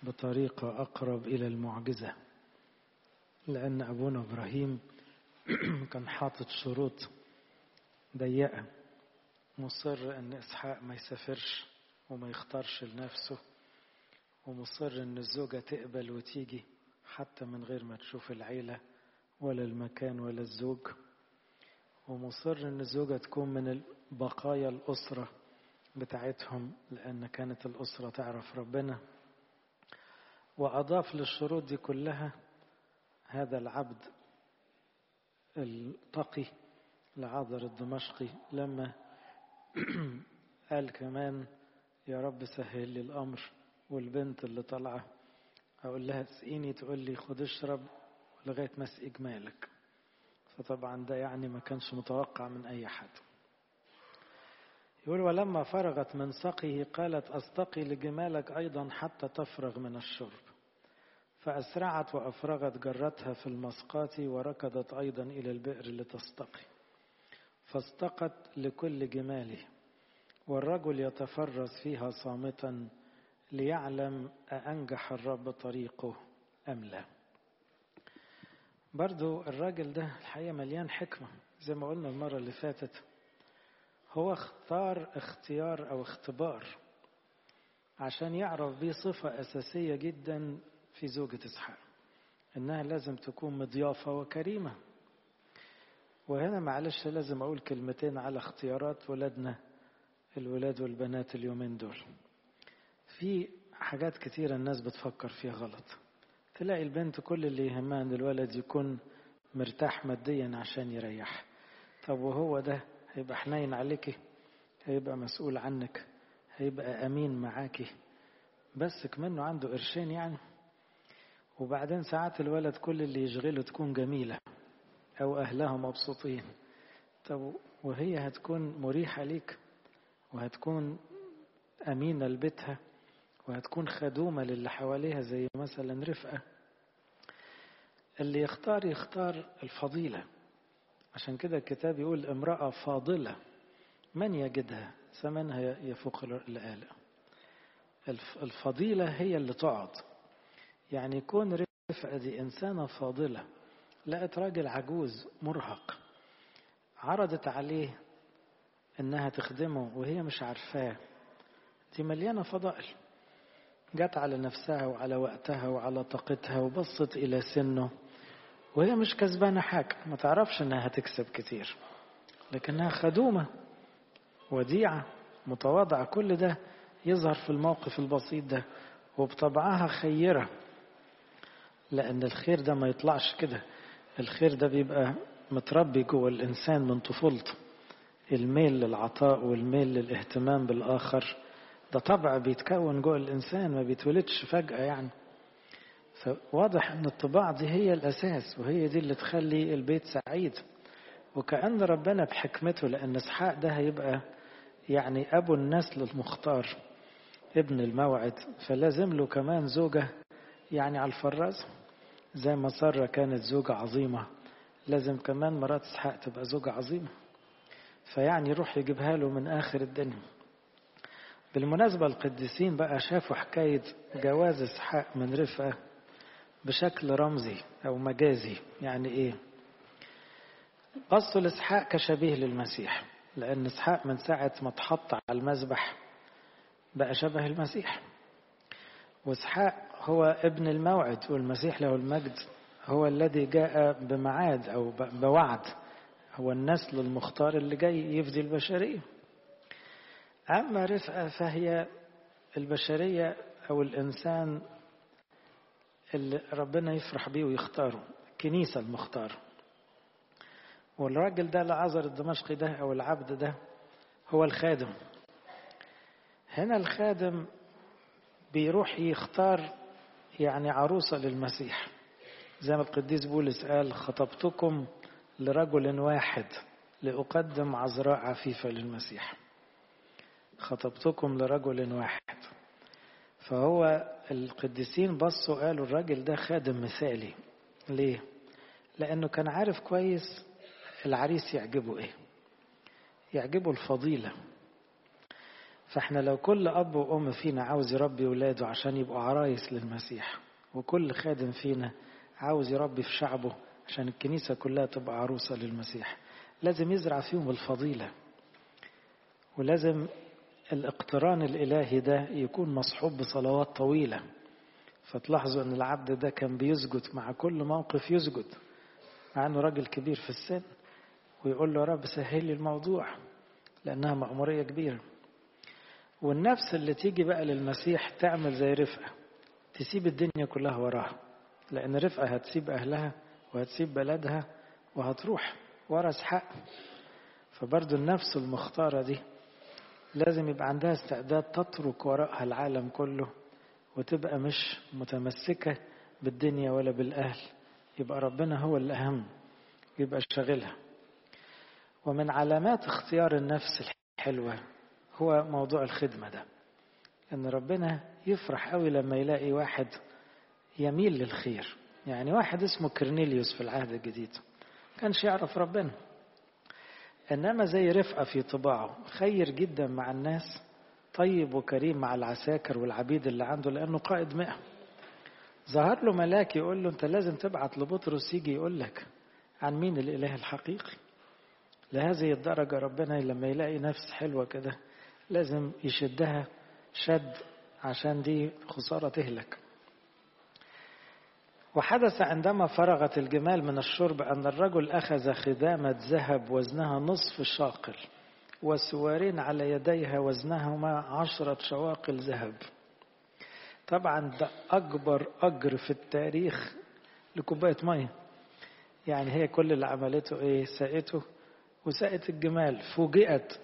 بطريقة أقرب إلى المعجزة لأن أبونا إبراهيم كان حاطط شروط ضيقة مصر أن إسحاق ما يسافرش وما يختارش لنفسه ومصر أن الزوجة تقبل وتيجي حتى من غير ما تشوف العيلة ولا المكان ولا الزوج ومصر أن الزوجة تكون من بقايا الأسرة بتاعتهم لأن كانت الأسرة تعرف ربنا وأضاف للشروط دي كلها هذا العبد التقي لعذر الدمشقي لما قال كمان يا رب سهل لي الأمر والبنت اللي طالعة أقول لها تسقيني تقول لي خد اشرب لغاية ما اسقي جمالك فطبعا ده يعني ما كانش متوقع من أي حد يقول ولما فرغت من سقيه قالت أستقي لجمالك أيضا حتى تفرغ من الشرب فأسرعت وأفرغت جرتها في المسقات وركضت أيضا إلى البئر لتستقي فاستقت لكل جماله والرجل يتفرس فيها صامتا ليعلم أأنجح الرب طريقه أم لا برضو الراجل ده الحقيقة مليان حكمة زي ما قلنا المرة اللي فاتت هو اختار اختيار أو اختبار عشان يعرف بيه صفة أساسية جدا في زوجة إسحاق إنها لازم تكون مضيافة وكريمة وهنا معلش لازم أقول كلمتين على اختيارات ولادنا الولاد والبنات اليومين دول في حاجات كتيرة الناس بتفكر فيها غلط تلاقي البنت كل اللي يهمها ان الولد يكون مرتاح ماديا عشان يريح طب وهو ده هيبقى حنين عليكي هيبقى مسؤول عنك هيبقى امين معاكي بس كمنه عنده قرشين يعني وبعدين ساعات الولد كل اللي يشغله تكون جميلة او اهلها مبسوطين طب وهي هتكون مريحة ليك وهتكون أمينة لبيتها وهتكون خدومة للي حواليها زي مثلا رفقة اللي يختار يختار الفضيلة عشان كده الكتاب يقول امرأة فاضلة من يجدها ثمنها يفوق الآلة الفضيلة هي اللي تقعد يعني يكون رفقة دي إنسانة فاضلة لقت راجل عجوز مرهق عرضت عليه انها تخدمه وهي مش عارفاه دي مليانه فضائل جت على نفسها وعلى وقتها وعلى طاقتها وبصت الى سنه وهي مش كسبانه حاجه ما تعرفش انها هتكسب كتير لكنها خدومه وديعه متواضعه كل ده يظهر في الموقف البسيط ده وبطبعها خيره لان الخير ده ما يطلعش كده الخير ده بيبقى متربي جوه الانسان من طفولته الميل للعطاء والميل للاهتمام بالآخر ده طبع بيتكون جوه الإنسان ما بيتولدش فجأة يعني فواضح أن الطباع دي هي الأساس وهي دي اللي تخلي البيت سعيد وكأن ربنا بحكمته لأن إسحاق ده هيبقى يعني أبو النسل المختار ابن الموعد فلازم له كمان زوجة يعني على الفراز زي ما سارة كانت زوجة عظيمة لازم كمان مرات إسحاق تبقى زوجة عظيمة فيعني يروح يجيبها له من آخر الدنيا بالمناسبة القديسين بقى شافوا حكاية جواز إسحاق من رفقة بشكل رمزي أو مجازي يعني إيه بصوا لإسحاق كشبيه للمسيح لأن إسحاق من ساعة ما اتحط على المذبح بقى شبه المسيح وإسحاق هو ابن الموعد والمسيح له المجد هو الذي جاء بمعاد أو بوعد هو النسل المختار اللي جاي يفدي البشرية أما رفقة فهي البشرية أو الإنسان اللي ربنا يفرح بيه ويختاره الكنيسة المختارة والراجل ده العذر الدمشقي ده أو العبد ده هو الخادم هنا الخادم بيروح يختار يعني عروسة للمسيح زي ما القديس بولس قال خطبتكم لرجل واحد لأقدم عذراء عفيفة للمسيح خطبتكم لرجل واحد فهو القديسين بصوا قالوا الراجل ده خادم مثالي ليه لأنه كان عارف كويس العريس يعجبه ايه يعجبه الفضيلة فاحنا لو كل أب وأم فينا عاوز يربي ولاده عشان يبقوا عرايس للمسيح وكل خادم فينا عاوز يربي في شعبه عشان الكنيسة كلها تبقى عروسة للمسيح لازم يزرع فيهم الفضيلة ولازم الاقتران الإلهي ده يكون مصحوب بصلوات طويلة فتلاحظوا أن العبد ده كان بيسجد مع كل موقف يسجد مع أنه راجل كبير في السن ويقول له يا رب سهل لي الموضوع لأنها مأمورية كبيرة والنفس اللي تيجي بقى للمسيح تعمل زي رفقة تسيب الدنيا كلها وراها لأن رفقة هتسيب أهلها وهتسيب بلدها وهتروح ورا اسحاق فبرضو النفس المختارة دي لازم يبقى عندها استعداد تترك وراءها العالم كله وتبقى مش متمسكة بالدنيا ولا بالأهل يبقى ربنا هو الأهم يبقى شاغلها ومن علامات اختيار النفس الحلوة هو موضوع الخدمة ده ان ربنا يفرح قوي لما يلاقي واحد يميل للخير يعني واحد اسمه كرنيليوس في العهد الجديد كانش يعرف ربنا انما زي رفقة في طباعه خير جدا مع الناس طيب وكريم مع العساكر والعبيد اللي عنده لانه قائد مئة ظهر له ملاك يقول له انت لازم تبعت لبطرس يجي يقول لك عن مين الاله الحقيقي لهذه الدرجة ربنا لما يلاقي نفس حلوة كده لازم يشدها شد عشان دي خسارة تهلك وحدث عندما فرغت الجمال من الشرب أن الرجل أخذ خدامة ذهب وزنها نصف شاقل وسوارين على يديها وزنهما عشرة شواقل ذهب طبعا ده أكبر أجر في التاريخ لكوباية مية يعني هي كل اللي عملته إيه سقته وسقت الجمال فوجئت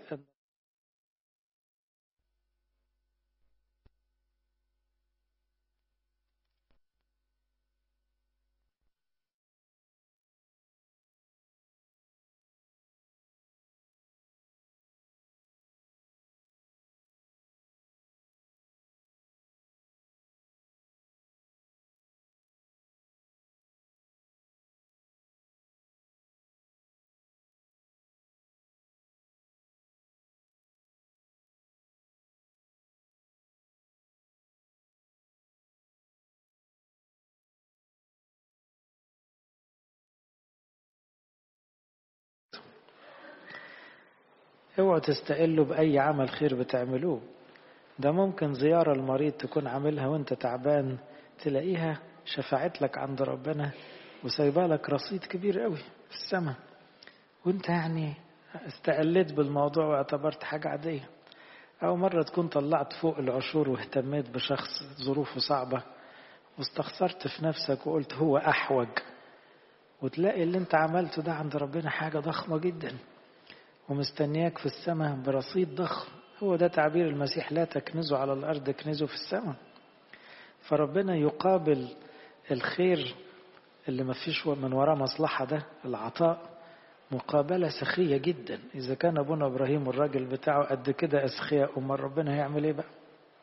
اوعوا تستقلوا بأي عمل خير بتعملوه ده ممكن زيارة المريض تكون عاملها وانت تعبان تلاقيها شفعت لك عند ربنا وسايبه لك رصيد كبير قوي في السماء وانت يعني استقلت بالموضوع واعتبرت حاجة عادية أو مرة تكون طلعت فوق العشور واهتميت بشخص ظروفه صعبة واستخسرت في نفسك وقلت هو أحوج وتلاقي اللي انت عملته ده عند ربنا حاجة ضخمة جدا ومستنياك في السماء برصيد ضخم هو ده تعبير المسيح لا تكنزوا على الأرض اكنزوا في السماء فربنا يقابل الخير اللي ما فيش من وراه مصلحة ده العطاء مقابلة سخية جدا إذا كان أبونا إبراهيم والراجل بتاعه قد كده أسخياء أمال ربنا هيعمل إيه بقى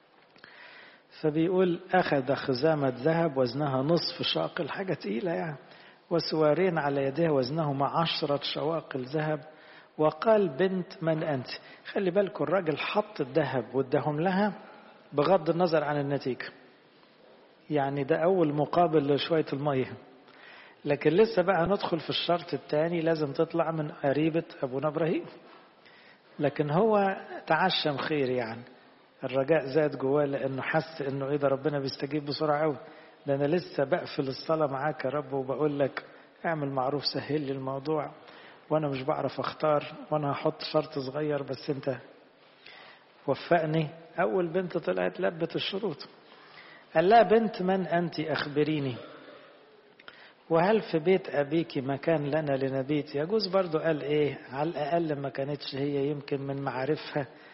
فبيقول أخذ خزامة ذهب وزنها نصف شاقل حاجة تقيلة يعني وسوارين على يديها وزنهما عشرة شواقل ذهب وقال بنت من أنت خلي بالكم الراجل حط الذهب واداهم لها بغض النظر عن النتيجة يعني ده أول مقابل لشوية المية لكن لسه بقى ندخل في الشرط الثاني لازم تطلع من قريبة أبونا إبراهيم لكن هو تعشم خير يعني الرجاء زاد جواه لأنه حس إنه إيه ده ربنا بيستجيب بسرعة قوي ده أنا لسه بقفل الصلاة معاك يا رب وبقول لك اعمل معروف سهل لي الموضوع وأنا مش بعرف أختار وأنا هحط شرط صغير بس أنت وفقني أول بنت طلعت لبت الشروط قال لها بنت من أنت أخبريني وهل في بيت أبيك مكان لنا لنبيت يجوز برضو قال إيه على الأقل ما كانتش هي يمكن من معارفها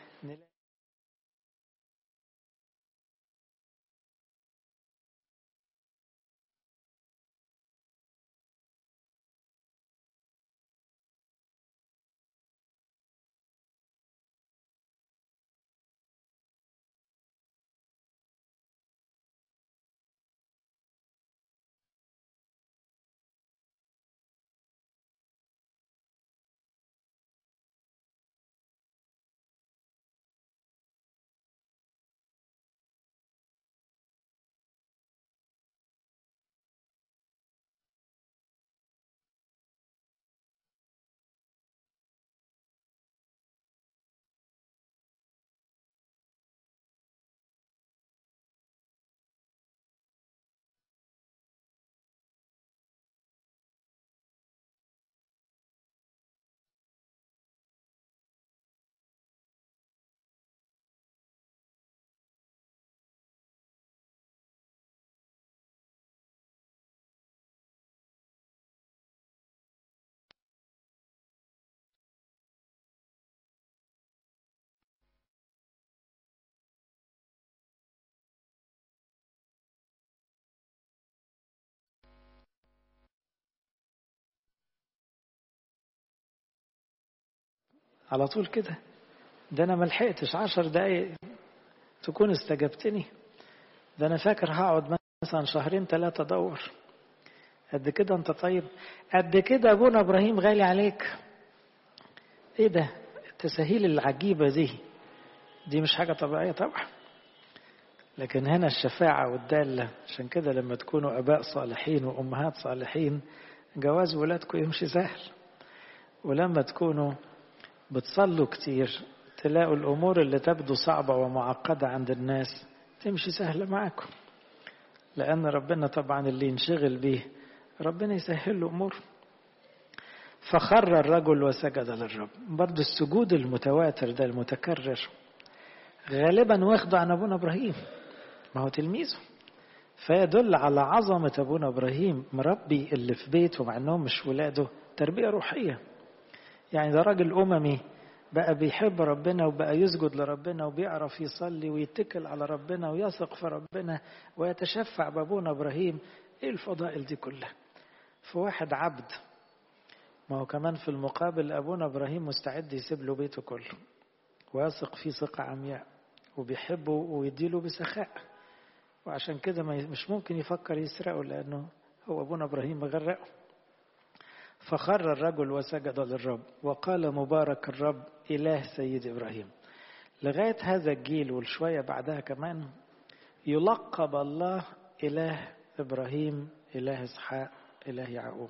على طول كده ده انا ملحقتش عشر دقايق تكون استجبتني ده انا فاكر هقعد مثلا شهرين ثلاثة ادور قد كده انت طيب قد كده ابونا ابراهيم غالي عليك ايه ده التساهيل العجيبة دي دي مش حاجة طبيعية طبعا لكن هنا الشفاعة والدالة عشان كده لما تكونوا أباء صالحين وأمهات صالحين جواز ولادكم يمشي سهل ولما تكونوا بتصلوا كتير تلاقوا الأمور اللي تبدو صعبة ومعقدة عند الناس تمشي سهلة معاكم لأن ربنا طبعا اللي ينشغل به ربنا يسهل له أمور فخر الرجل وسجد للرب برضه السجود المتواتر ده المتكرر غالبا واخده عن أبونا إبراهيم ما هو تلميذه فيدل على عظمة أبونا إبراهيم مربي اللي في بيته مع أنهم مش ولاده تربية روحية يعني ده راجل أممي بقى بيحب ربنا وبقى يسجد لربنا وبيعرف يصلي ويتكل على ربنا ويثق في ربنا ويتشفع بابونا إبراهيم إيه الفضائل دي كلها في واحد عبد ما هو كمان في المقابل أبونا إبراهيم مستعد يسيب له بيته كله ويثق فيه ثقة عمياء وبيحبه ويديله بسخاء وعشان كده مش ممكن يفكر يسرقه لأنه هو أبونا إبراهيم مغرقه فخر الرجل وسجد للرب وقال مبارك الرب إله سيد إبراهيم لغاية هذا الجيل والشوية بعدها كمان يلقب الله إله إبراهيم إله إسحاق إله يعقوب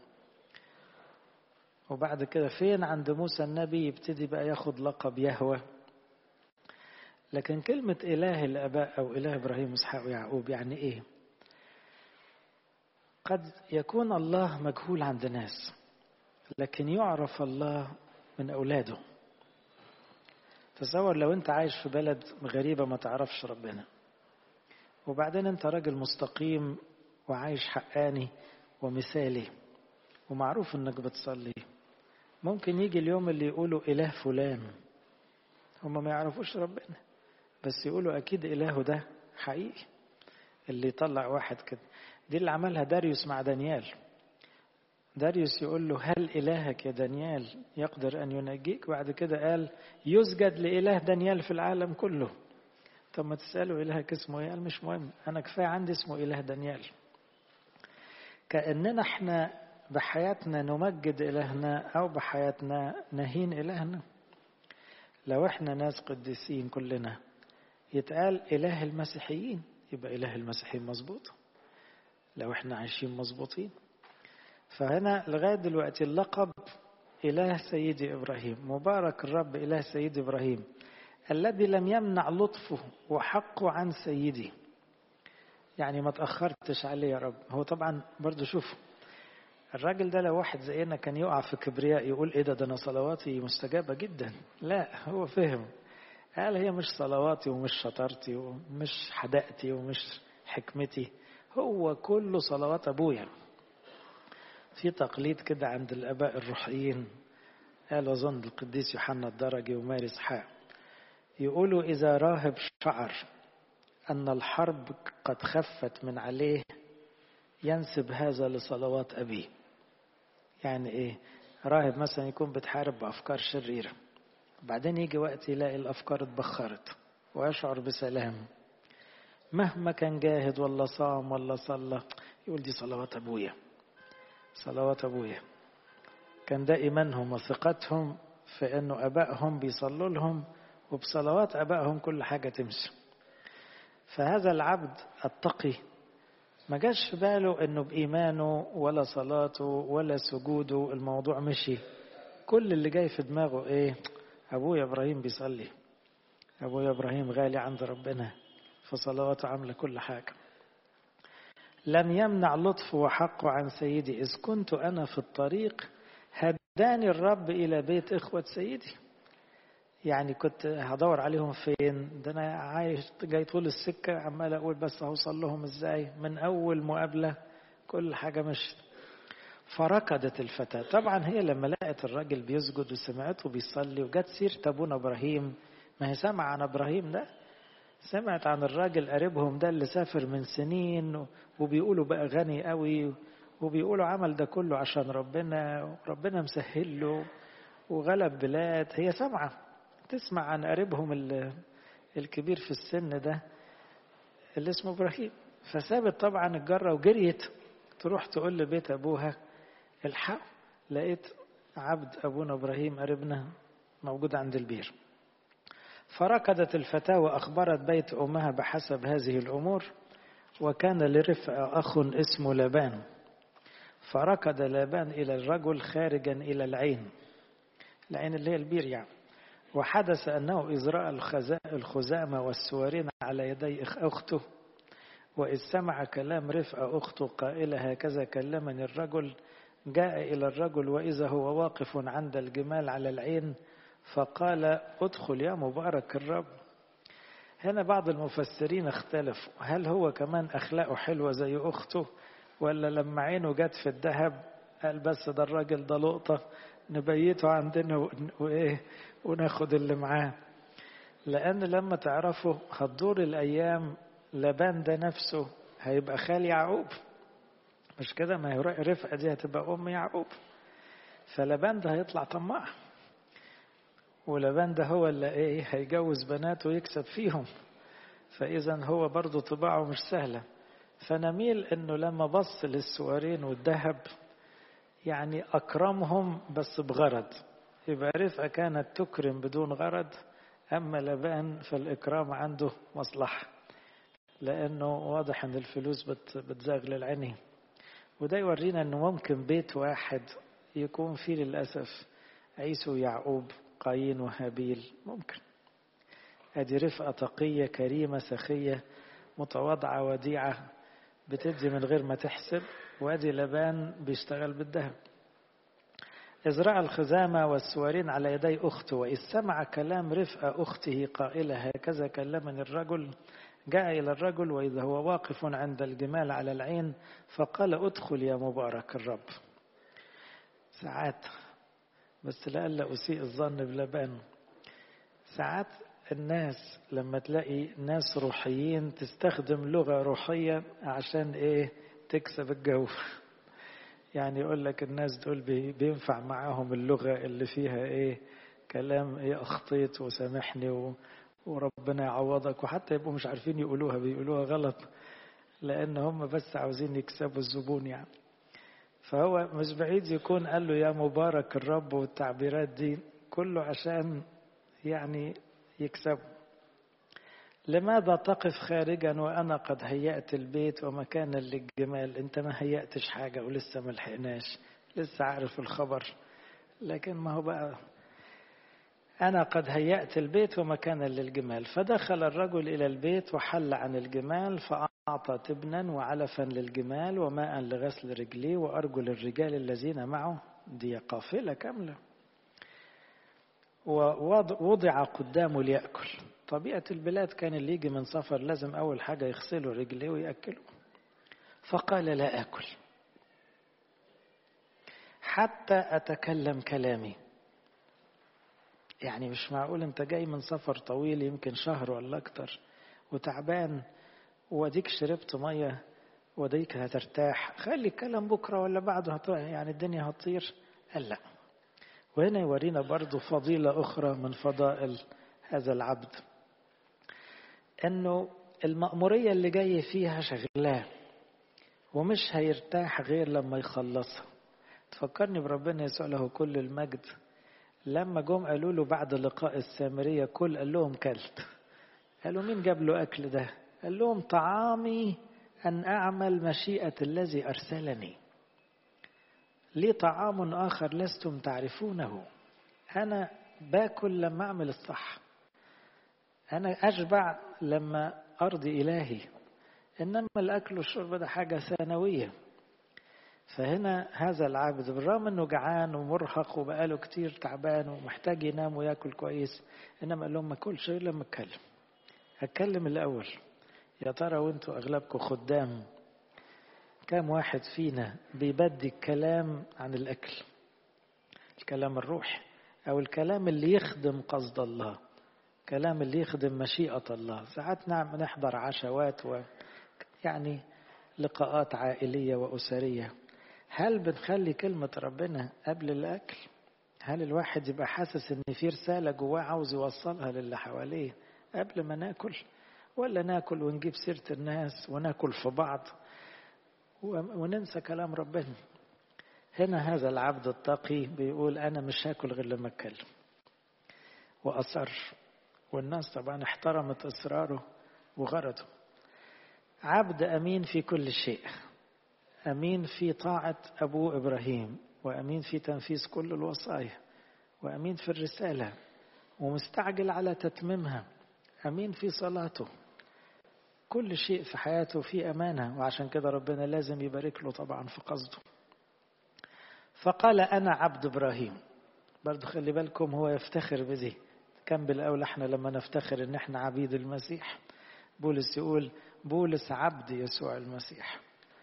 وبعد كده فين عند موسى النبي يبتدي بقى ياخد لقب يهوه لكن كلمة إله الآباء أو إله إبراهيم وإسحاق ويعقوب يعني إيه؟ قد يكون الله مجهول عند ناس لكن يعرف الله من أولاده تصور لو أنت عايش في بلد غريبة ما تعرفش ربنا وبعدين أنت راجل مستقيم وعايش حقاني ومثالي ومعروف أنك بتصلي ممكن يجي اليوم اللي يقولوا إله فلان هم ما يعرفوش ربنا بس يقولوا أكيد إلهه ده حقيقي اللي يطلع واحد كده دي اللي عملها داريوس مع دانيال داريوس يقول له هل إلهك يا دانيال يقدر أن ينجيك بعد كده قال يسجد لإله دانيال في العالم كله طب ما تسأله إلهك اسمه إيه قال مش مهم أنا كفاية عندي اسمه إله دانيال كأننا احنا بحياتنا نمجد إلهنا أو بحياتنا نهين إلهنا لو احنا ناس قديسين كلنا يتقال إله المسيحيين يبقى إله المسيحيين مظبوط لو احنا عايشين مظبوطين فهنا لغاية دلوقتي اللقب إله سيدي إبراهيم مبارك الرب إله سيدي إبراهيم الذي لم يمنع لطفه وحقه عن سيدي يعني ما تأخرتش عليه يا رب هو طبعا برضو شوف الراجل ده لو واحد زينا كان يقع في كبرياء يقول ايه ده ده انا صلواتي مستجابة جدا لا هو فهم قال هي مش صلواتي ومش شطارتي ومش حدقتي ومش حكمتي هو كله صلوات ابويا في تقليد كده عند الاباء الروحيين قال اظن القديس يوحنا الدرجي وماري اسحاق يقولوا اذا راهب شعر ان الحرب قد خفت من عليه ينسب هذا لصلوات ابيه يعني ايه راهب مثلا يكون بتحارب بافكار شريره بعدين يجي وقت يلاقي الافكار اتبخرت ويشعر بسلام مهما كان جاهد ولا صام ولا صلى يقول دي صلوات ابويا صلوات ابويا كان ده ايمانهم وثقتهم في انه ابائهم بيصلوا لهم وبصلوات ابائهم كل حاجه تمشي فهذا العبد التقي ما جاش في باله انه بايمانه ولا صلاته ولا سجوده الموضوع مشي كل اللي جاي في دماغه ايه ابويا ابراهيم بيصلي ابويا ابراهيم غالي عند ربنا فصلواته عامله كل حاجه لم يمنع لطفه وحقه عن سيدي اذ كنت انا في الطريق هداني الرب الى بيت اخوه سيدي يعني كنت هدور عليهم فين ده انا عايش جاي طول السكه عمال اقول بس هوصل لهم ازاي من اول مقابله كل حاجه مشت فركضت الفتاة طبعا هي لما لقت الراجل بيسجد وسمعته بيصلي وجت سيرة أبونا إبراهيم ما هي سمع عن إبراهيم ده سمعت عن الراجل قريبهم ده اللي سافر من سنين وبيقولوا بقى غني قوي وبيقولوا عمل ده كله عشان ربنا وربنا مسهل له وغلب بلاد هي سمعة تسمع عن قريبهم الكبير في السن ده اللي اسمه إبراهيم فسابت طبعا الجرة وجريت تروح تقول لبيت أبوها الحق لقيت عبد أبونا إبراهيم قريبنا موجود عند البير فركضت الفتاة وأخبرت بيت أمها بحسب هذه الأمور وكان لرفع أخ اسمه لابان فركض لابان إلى الرجل خارجا إلى العين العين اللي هي البير يعني وحدث أنه إزراء الخزامة والسوارين على يدي أخته وإذ سمع كلام رفع أخته قائلة هكذا كلمني الرجل جاء إلى الرجل وإذا هو واقف عند الجمال على العين فقال ادخل يا مبارك الرب هنا بعض المفسرين اختلفوا هل هو كمان أخلاقه حلوة زي أخته ولا لما عينه جت في الذهب قال بس ده الراجل ده لقطة نبيته عندنا وإيه وناخد اللي معاه لأن لما تعرفوا هتدور الأيام لبان ده نفسه هيبقى خال يعقوب مش كده ما هي رفقة دي هتبقى أم يعقوب فلبان ده هيطلع طماع ولبان ده هو اللي ايه هيجوز بناته ويكسب فيهم فإذا هو برضه طباعه مش سهلة فنميل انه لما بص للسوارين والذهب يعني أكرمهم بس بغرض يبقى رفقة كانت تكرم بدون غرض أما لبان فالإكرام عنده مصلحة لأنه واضح أن الفلوس بتزاغل العينين وده يورينا أنه ممكن بيت واحد يكون فيه للأسف عيسو ويعقوب قايين وهابيل ممكن ادي رفقة تقية كريمة سخية متواضعة وديعة بتدي من غير ما تحسب وادي لبان بيشتغل بالذهب ازرع الخزامة والسوارين على يدي أخته وإذ سمع كلام رفقة أخته قائلة هكذا كلمني الرجل جاء إلى الرجل وإذا هو واقف عند الجمال على العين فقال ادخل يا مبارك الرب ساعات بس لألا أسيء الظن بلبان ساعات الناس لما تلاقي ناس روحيين تستخدم لغة روحية عشان ايه تكسب الجو يعني يقول لك الناس دول بينفع معاهم اللغة اللي فيها ايه كلام ايه اخطيت وسامحني و وربنا يعوضك وحتى يبقوا مش عارفين يقولوها بيقولوها غلط لان هم بس عاوزين يكسبوا الزبون يعني فهو مش بعيد يكون قال له يا مبارك الرب والتعبيرات دي كله عشان يعني يكسب لماذا تقف خارجا وأنا قد هيأت البيت ومكانا للجمال أنت ما هيأتش حاجة ولسه ما لحقناش لسه عارف الخبر لكن ما هو بقى أنا قد هيأت البيت ومكانا للجمال فدخل الرجل إلى البيت وحل عن الجمال فأعطى تبنا وعلفا للجمال وماء لغسل رجليه وأرجل الرجال الذين معه دي قافلة كاملة ووضع قدامه ليأكل طبيعة البلاد كان اللي يجي من سفر لازم أول حاجة يغسلوا رجليه ويأكلوا فقال لا أكل حتى أتكلم كلامي يعني مش معقول أنت جاي من سفر طويل يمكن شهر ولا أكتر وتعبان وديك شربت مية وديك هترتاح خلي الكلام بكرة ولا بعده يعني الدنيا هتطير قال لا وهنا يورينا برضو فضيلة أخرى من فضائل هذا العبد أنه المأمورية اللي جاي فيها شغلاه ومش هيرتاح غير لما يخلصها تفكرني بربنا يسوع له كل المجد لما جم قالوا له بعد لقاء السامرية كل قال لهم كلت قالوا مين جاب له أكل ده قال لهم طعامي أن أعمل مشيئة الذي أرسلني لي طعام آخر لستم تعرفونه أنا باكل لما أعمل الصح أنا أشبع لما أرضي إلهي إنما الأكل والشرب ده حاجة ثانوية فهنا هذا العبد بالرغم انه جعان ومرهق وبقاله كتير تعبان ومحتاج ينام وياكل كويس انما قال لهم ما اكلش غير لما اتكلم اتكلم الاول يا ترى وانتوا اغلبكم خدام كام واحد فينا بيبدي الكلام عن الاكل الكلام الروحي او الكلام اللي يخدم قصد الله كلام اللي يخدم مشيئة الله ساعات نعم نحضر عشوات و يعني لقاءات عائلية وأسرية هل بنخلي كلمة ربنا قبل الأكل هل الواحد يبقى حاسس ان في رسالة جواه عاوز يوصلها للي حواليه قبل ما ناكل ولا ناكل ونجيب سيرة الناس وناكل في بعض وننسى كلام ربنا هنا هذا العبد التقي بيقول أنا مش هاكل غير لما أتكلم وأصر والناس طبعا احترمت إصراره وغرضه عبد أمين في كل شيء أمين في طاعة أبوه إبراهيم وأمين في تنفيذ كل الوصايا وأمين في الرسالة ومستعجل على تتميمها أمين في صلاته كل شيء في حياته فيه أمانة وعشان كده ربنا لازم يبارك له طبعا في قصده فقال أنا عبد إبراهيم برضو خلي بالكم هو يفتخر بدي كان بالأولى احنا لما نفتخر ان احنا عبيد المسيح بولس يقول بولس عبد يسوع المسيح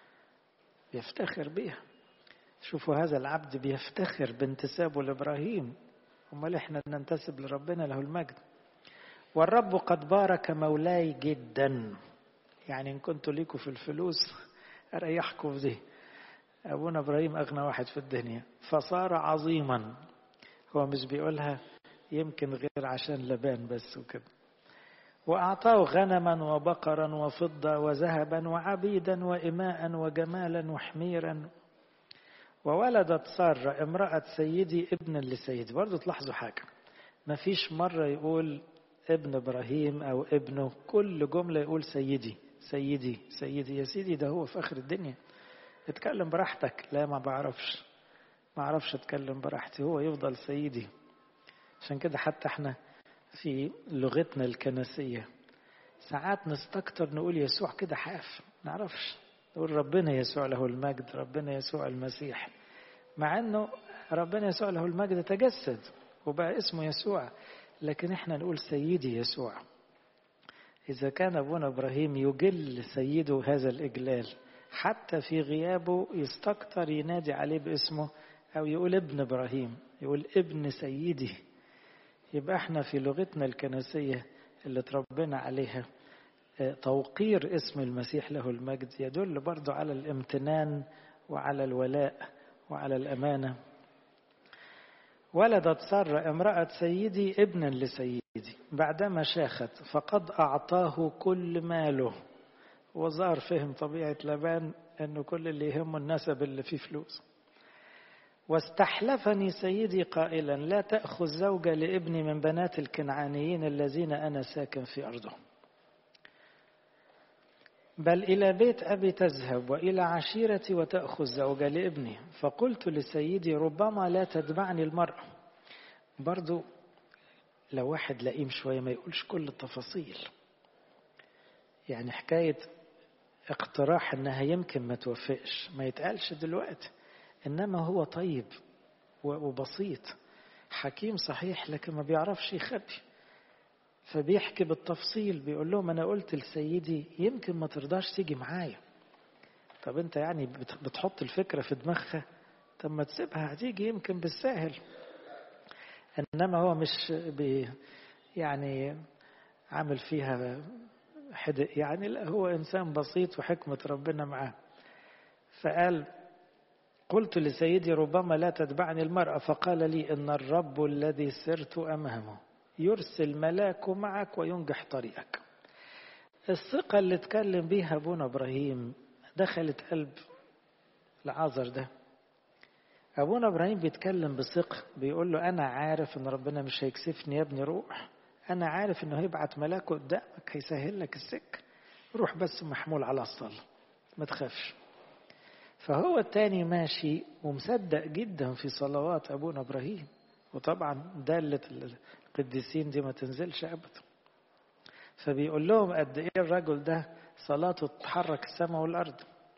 يفتخر بيها شوفوا هذا العبد بيفتخر بانتسابه لابراهيم امال احنا ننتسب لربنا له المجد والرب قد بارك مولاي جدا يعني ان كنتوا ليكوا في الفلوس اريحكم في دي ابونا ابراهيم اغنى واحد في الدنيا فصار عظيما هو مش بيقولها يمكن غير عشان لبان بس وكده وأعطاه غنما وبقرا وفضة وذهبا وعبيدا وإماء وجمالا وحميرا وولدت سارة امرأة سيدي ابنا لسيدي برضو تلاحظوا حاجة ما فيش مرة يقول ابن إبراهيم أو ابنه كل جملة يقول سيدي سيدي سيدي يا سيدي ده هو في آخر الدنيا اتكلم براحتك لا ما بعرفش ما اعرفش اتكلم براحتي هو يفضل سيدي عشان كده حتى احنا في لغتنا الكنسية ساعات نستكتر نقول يسوع كده حاف نعرفش نقول ربنا يسوع له المجد ربنا يسوع المسيح مع انه ربنا يسوع له المجد تجسد وبقى اسمه يسوع لكن احنا نقول سيدي يسوع إذا كان أبونا إبراهيم يجل سيده هذا الإجلال حتى في غيابه يستكتر ينادي عليه باسمه أو يقول ابن إبراهيم يقول ابن سيدي يبقى احنا في لغتنا الكنسية اللي تربينا عليها توقير اسم المسيح له المجد يدل برضو على الامتنان وعلى الولاء وعلى الأمانة ولدت سارة امرأة سيدي ابنا لسيدي بعدما شاخت فقد أعطاه كل ماله وظهر فهم طبيعة لبان أنه كل اللي يهمه النسب اللي فيه فلوس واستحلفني سيدي قائلا لا تأخذ زوجة لابني من بنات الكنعانيين الذين أنا ساكن في أرضهم بل إلى بيت أبي تذهب وإلى عشيرتي وتأخذ زوجة لابني فقلت لسيدي ربما لا تتبعني المرأة برضو لو واحد لئيم شوية ما يقولش كل التفاصيل يعني حكاية اقتراح انها يمكن ما توفقش ما يتقالش دلوقتي انما هو طيب وبسيط حكيم صحيح لكن ما بيعرفش يخبي فبيحكي بالتفصيل بيقول لهم انا قلت لسيدي يمكن ما ترضاش تيجي معايا طب انت يعني بتحط الفكره في دماغها طب ما تسيبها هتيجي يمكن بالساهل انما هو مش بي يعني عامل فيها حدق يعني لا هو انسان بسيط وحكمه ربنا معاه فقال قلت لسيدي ربما لا تتبعني المرأة فقال لي إن الرب الذي سرت أمامه يرسل ملاك معك وينجح طريقك الثقة اللي اتكلم بيها أبونا إبراهيم دخلت قلب العازر ده أبونا إبراهيم بيتكلم بثقة بيقول له أنا عارف إن ربنا مش هيكسفني يا ابني روح أنا عارف إنه هيبعت ملاك قدامك هيسهل لك السكة روح بس محمول على الصلاة ما تخافش فهو التاني ماشي ومصدق جدا في صلوات أبونا إبراهيم وطبعا دالة القديسين دي ما تنزلش أبدا فبيقول لهم قد إيه الرجل ده صلاته تحرك السماء والأرض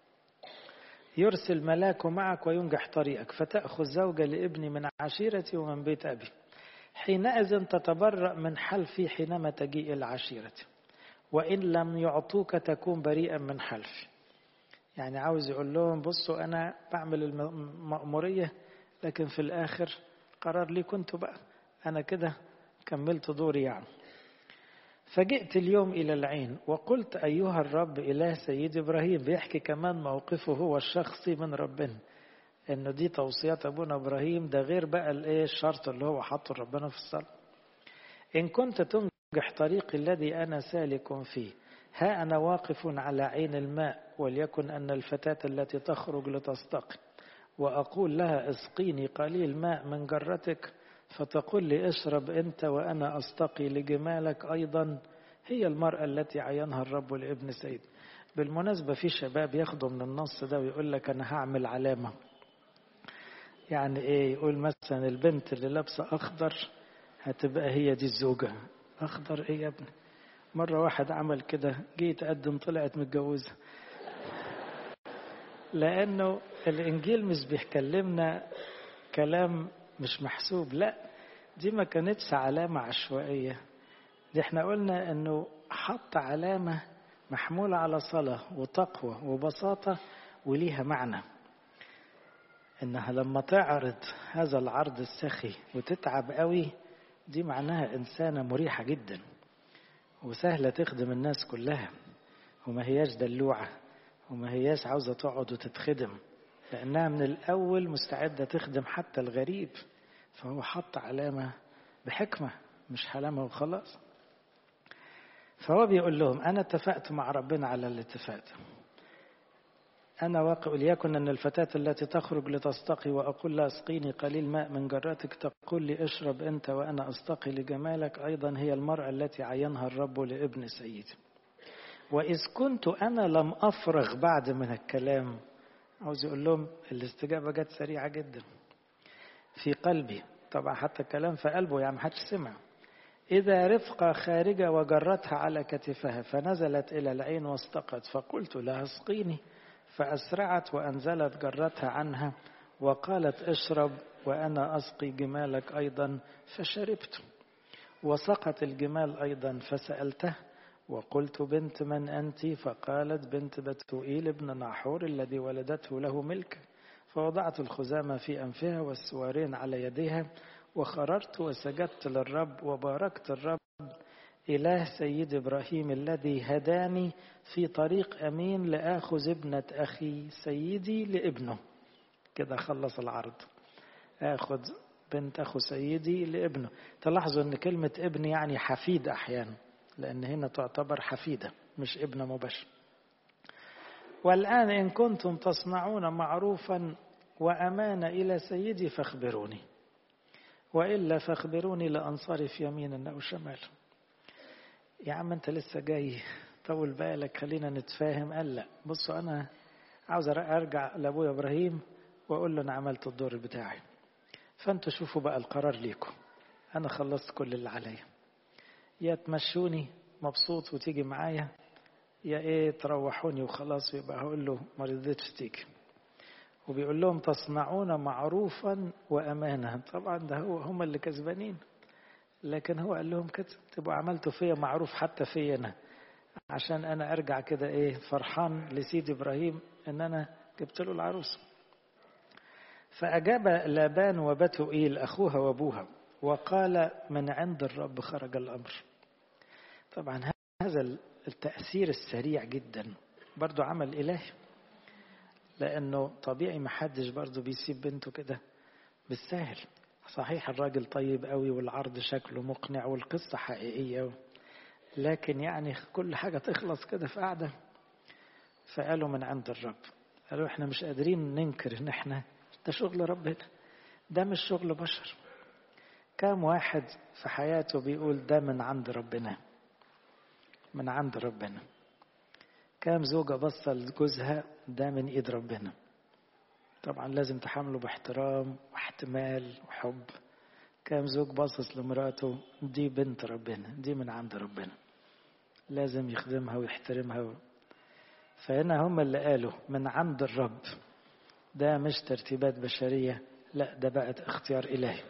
يرسل ملاكه معك وينجح طريقك فتأخذ زوجة لابني من عشيرتي ومن بيت أبي حينئذ تتبرأ من حلفي حينما تجيء العشيرة وإن لم يعطوك تكون بريئا من حلفي يعني عاوز يقول لهم بصوا أنا بعمل المأمورية لكن في الآخر قرار لي كنت بقى أنا كده كملت دوري يعني فجئت اليوم إلى العين وقلت أيها الرب إله سيد إبراهيم بيحكي كمان موقفه هو الشخصي من ربنا انه دي توصيات ابونا ابراهيم ده غير بقى الايه الشرط اللي هو حاطه ربنا في الصلاه ان كنت تنجح طريقي الذي انا سالك فيه ها انا واقف على عين الماء وليكن ان الفتاه التي تخرج لتستقي واقول لها اسقيني قليل ماء من جرتك فتقول لي اشرب انت وانا استقي لجمالك ايضا هي المراه التي عينها الرب لابن سيد بالمناسبه في شباب ياخدوا من النص ده ويقول لك انا هعمل علامه يعني ايه يقول مثلا البنت اللي لابسه اخضر هتبقى هي دي الزوجه اخضر ايه يا ابني مره واحد عمل كده جه يتقدم طلعت متجوزه لانه الانجيل مش بيكلمنا كلام مش محسوب لا دي ما كانتش علامه عشوائيه دي احنا قلنا انه حط علامه محموله على صلاه وتقوى وبساطه وليها معنى انها لما تعرض هذا العرض السخي وتتعب قوي دي معناها انسانه مريحه جدا وسهله تخدم الناس كلها وما هياش دلوعه وما هياش عاوزه تقعد وتتخدم لانها من الاول مستعده تخدم حتى الغريب فهو حط علامه بحكمه مش علامه وخلاص فهو بيقول لهم انا اتفقت مع ربنا على الاتفاق ده أنا واقع ليكن أن الفتاة التي تخرج لتستقي وأقول لها اسقيني قليل ماء من جراتك تقول لي اشرب أنت وأنا أستقي لجمالك أيضا هي المرأة التي عينها الرب لابن سيدي وإذ كنت أنا لم أفرغ بعد من الكلام عاوز يقول لهم الاستجابة جت سريعة جدا في قلبي طبعا حتى الكلام في قلبه يعني محدش سمع إذا رفقة خارجة وجرتها على كتفها فنزلت إلى العين واستقت فقلت لها اسقيني فأسرعت وأنزلت جرتها عنها وقالت اشرب وأنا أسقي جمالك أيضا فشربت وسقت الجمال أيضا فسألته وقلت بنت من أنت فقالت بنت بتوئيل ابن ناحور الذي ولدته له ملك فوضعت الخزامة في أنفها والسوارين على يديها وخررت وسجدت للرب وباركت الرب إله سيد إبراهيم الذي هداني في طريق أمين لآخذ ابنة أخي سيدي لابنه كده خلص العرض آخذ بنت أخو سيدي لابنه تلاحظوا أن كلمة ابن يعني حفيد أحيانا لأن هنا تعتبر حفيدة مش ابن مباشر والآن إن كنتم تصنعون معروفا وأمانة إلى سيدي فاخبروني وإلا فاخبروني لأنصرف يمينا أو شمالا يا عم أنت لسه جاي طول بالك خلينا نتفاهم قال لا بصوا أنا عاوز أرجع لأبويا إبراهيم وأقول له أنا عملت الدور بتاعي فأنتوا شوفوا بقى القرار ليكم أنا خلصت كل اللي عليا يا تمشوني مبسوط وتيجي معايا يا ايه تروحوني وخلاص ويبقى هقول له ما رضيتش تيجي وبيقول لهم تصنعون معروفا وامانه طبعا ده هو هم اللي كسبانين لكن هو قال لهم كده تبقوا عملتوا فيا معروف حتى فيا انا عشان انا ارجع كده ايه فرحان لسيدي ابراهيم ان انا جبت له العروس فاجاب لابان وبتوئيل اخوها وابوها وقال من عند الرب خرج الامر طبعا هذا التأثير السريع جدا برضو عمل إلهي لأنه طبيعي ما حدش برضو بيسيب بنته كده بالساهل صحيح الراجل طيب قوي والعرض شكله مقنع والقصة حقيقية لكن يعني كل حاجة تخلص كده في قعدة فقالوا من عند الرب قالوا احنا مش قادرين ننكر ان احنا ده شغل ربنا ده مش شغل بشر كم واحد في حياته بيقول ده من عند ربنا من عند ربنا كام زوجة بصة لجوزها ده من ايد ربنا طبعا لازم تحمله باحترام واحتمال وحب كام زوج باصص لمراته دي بنت ربنا دي من عند ربنا لازم يخدمها ويحترمها فهنا هم اللي قالوا من عند الرب ده مش ترتيبات بشرية لا ده بقت اختيار إلهي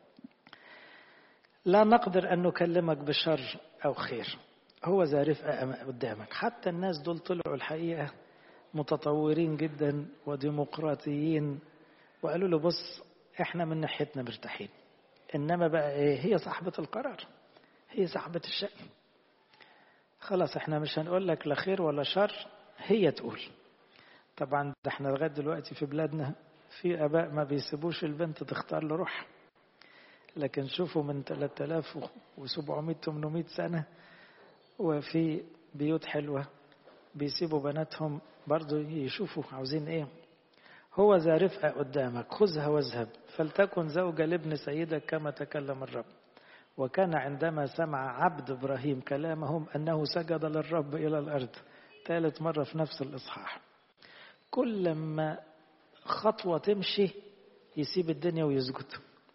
لا نقدر أن نكلمك بشر أو خير هو ذا رفقة قدامك حتى الناس دول طلعوا الحقيقة متطورين جدا وديمقراطيين وقالوا له بص احنا من ناحيتنا مرتاحين انما بقى ايه هي صاحبة القرار هي صاحبة الشأن خلاص احنا مش هنقول لك لا خير ولا شر هي تقول طبعا ده احنا لغايه دلوقتي في بلادنا في اباء ما بيسيبوش البنت تختار لروحها لكن شوفوا من 3700 800 سنة وفي بيوت حلوة بيسيبوا بناتهم برضو يشوفوا عاوزين ايه هو ذا رفقة قدامك خذها واذهب فلتكن زوجة لابن سيدك كما تكلم الرب وكان عندما سمع عبد إبراهيم كلامهم أنه سجد للرب إلى الأرض ثالث مرة في نفس الإصحاح كل ما خطوة تمشي يسيب الدنيا ويسجد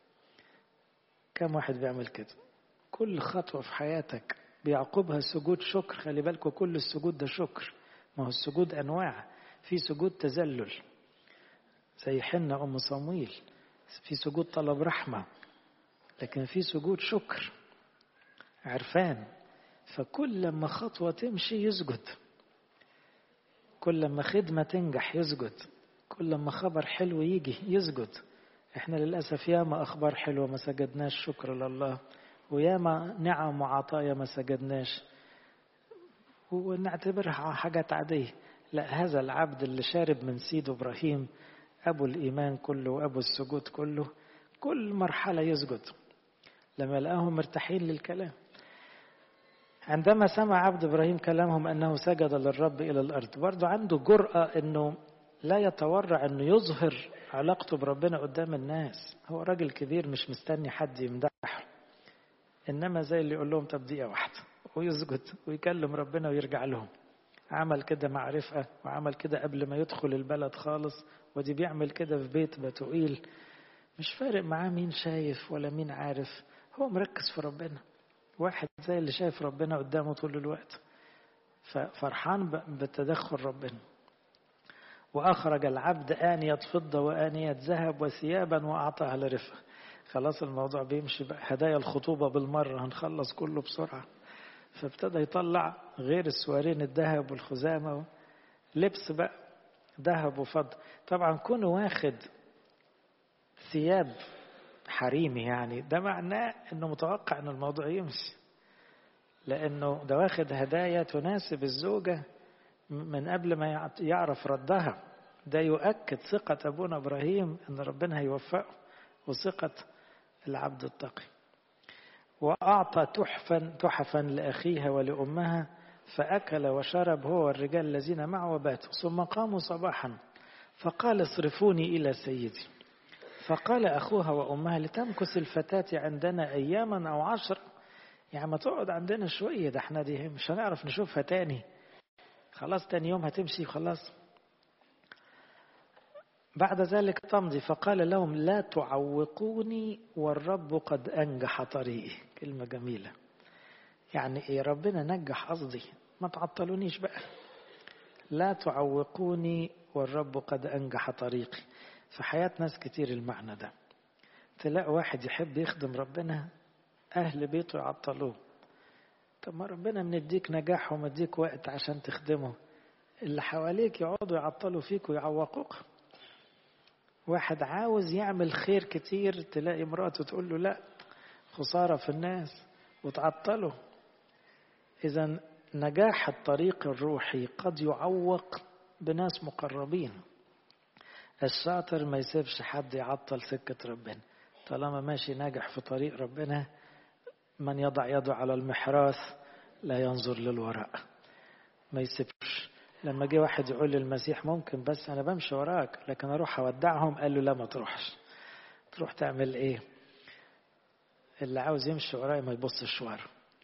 كم واحد بيعمل كده كل خطوة في حياتك بيعقبها سجود شكر خلي بالكم كل السجود ده شكر ما هو السجود أنواع في سجود تذلل زي حنة أم صمويل في سجود طلب رحمة لكن في سجود شكر عرفان فكل لما خطوة تمشي يسجد كل لما خدمة تنجح يسجد كل لما خبر حلو يجي يسجد احنا للأسف ياما أخبار حلوة ما سجدناش شكر لله وياما نعم وعطايا ما سجدناش ونعتبرها حاجات عادية لا هذا العبد اللي شارب من سيد إبراهيم أبو الإيمان كله وأبو السجود كله كل مرحلة يسجد لما لقاهم مرتاحين للكلام عندما سمع عبد إبراهيم كلامهم أنه سجد للرب إلى الأرض برضو عنده جرأة أنه لا يتورع أنه يظهر علاقته بربنا قدام الناس هو راجل كبير مش مستني حد يمدحه إنما زي اللي يقول لهم طب دقيقة واحدة ويسجد ويكلم ربنا ويرجع لهم عمل كده مع رفقة وعمل كده قبل ما يدخل البلد خالص ودي بيعمل كده في بيت بتوئيل مش فارق معاه مين شايف ولا مين عارف هو مركز في ربنا واحد زي اللي شايف ربنا قدامه طول الوقت ففرحان بتدخل ربنا وأخرج العبد آنية فضة وآنية ذهب وثيابا وأعطاها لرفقة خلاص الموضوع بيمشي بقى هدايا الخطوبة بالمرة هنخلص كله بسرعة فابتدى يطلع غير السوارين الذهب والخزامة لبس بقى ذهب وفضة طبعا كونه واخد ثياب حريمي يعني ده معناه انه متوقع ان الموضوع يمشي لانه ده واخد هدايا تناسب الزوجة من قبل ما يعرف ردها ده يؤكد ثقة ابونا ابراهيم ان ربنا هيوفقه وثقة العبد التقي وأعطى تحفا تحفا لأخيها ولأمها فأكل وشرب هو والرجال الذين معه وباتوا ثم قاموا صباحا فقال اصرفوني إلى سيدي فقال أخوها وأمها لتمكث الفتاة عندنا أياما أو عشر يعني ما تقعد عندنا شوية ده احنا دي مش هنعرف نشوفها تاني خلاص تاني يوم هتمشي خلاص بعد ذلك تمضي فقال لهم لا تعوقوني والرب قد أنجح طريقي كلمة جميلة يعني إيه ربنا نجح قصدي ما تعطلونيش بقى لا تعوقوني والرب قد أنجح طريقي في حياة ناس كتير المعنى ده تلاقي واحد يحب يخدم ربنا أهل بيته يعطلوه طب ما ربنا منديك نجاح ومديك وقت عشان تخدمه اللي حواليك يقعدوا يعطلوا فيك ويعوقوك واحد عاوز يعمل خير كتير تلاقي مراته تقول له لا خسارة في الناس وتعطله إذا نجاح الطريق الروحي قد يعوق بناس مقربين الشاطر ما يسيبش حد يعطل سكة ربنا طالما ماشي ناجح في طريق ربنا من يضع يده على المحراث لا ينظر للوراء ما يسيبش لما جه واحد يقول للمسيح ممكن بس انا بمشي وراك لكن اروح اودعهم قال له لا ما تروحش تروح تعمل ايه اللي عاوز يمشي ورايا ما يبصش ورا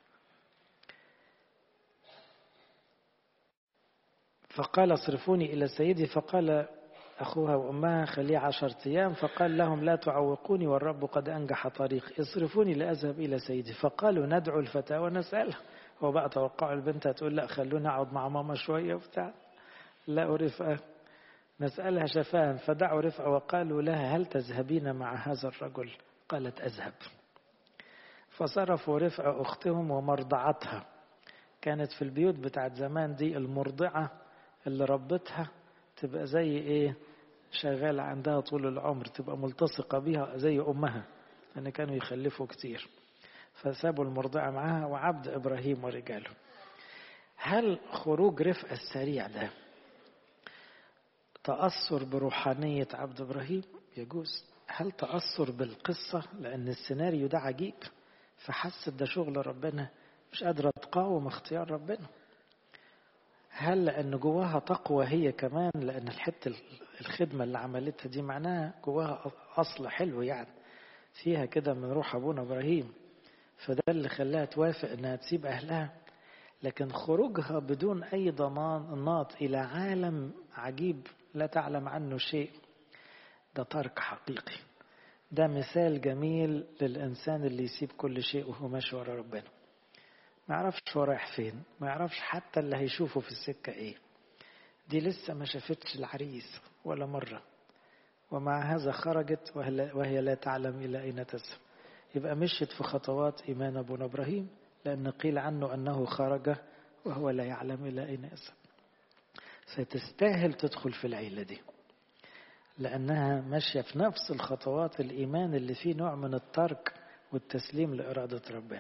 فقال اصرفوني الى سيدي فقال اخوها وامها خليه عشرة ايام فقال لهم لا تعوقوني والرب قد انجح طريقي اصرفوني لاذهب الى سيدي فقالوا ندعو الفتاه ونسالها هو بقى توقعوا البنت هتقول لا خلوني اقعد مع ماما شويه وبتاع لا رفقه نسالها شفاها فدعوا رفقه وقالوا لها هل تذهبين مع هذا الرجل قالت اذهب فصرفوا رفقه اختهم ومرضعتها كانت في البيوت بتاعت زمان دي المرضعه اللي ربتها تبقى زي ايه شغالة عندها طول العمر تبقى ملتصقة بيها زي أمها لأن كانوا يخلفوا كتير فسابوا المرضعة معاها وعبد إبراهيم ورجاله هل خروج رفقة السريع ده تأثر بروحانية عبد إبراهيم يجوز هل تأثر بالقصة لأن السيناريو ده عجيب فحست ده شغل ربنا مش قادرة تقاوم اختيار ربنا هل لأن جواها تقوى هي كمان لأن الحتة الخدمة اللي عملتها دي معناها جواها أصل حلو يعني فيها كده من روح أبونا إبراهيم فده اللي خلاها توافق إنها تسيب أهلها لكن خروجها بدون أي ضمانات إلى عالم عجيب لا تعلم عنه شيء ده ترك حقيقي ده مثال جميل للإنسان اللي يسيب كل شيء وهو ماشي ورا ربنا ما يعرفش هو رايح فين ما يعرفش حتى اللي هيشوفه في السكة ايه دي لسه ما شافتش العريس ولا مرة ومع هذا خرجت وهي لا تعلم إلى أين تذهب يبقى مشيت في خطوات إيمان أبونا إبراهيم لأن قيل عنه أنه خرج وهو لا يعلم إلى أين يذهب فتستاهل تدخل في العيلة دي لأنها ماشية في نفس الخطوات الإيمان اللي فيه نوع من الترك والتسليم لإرادة ربنا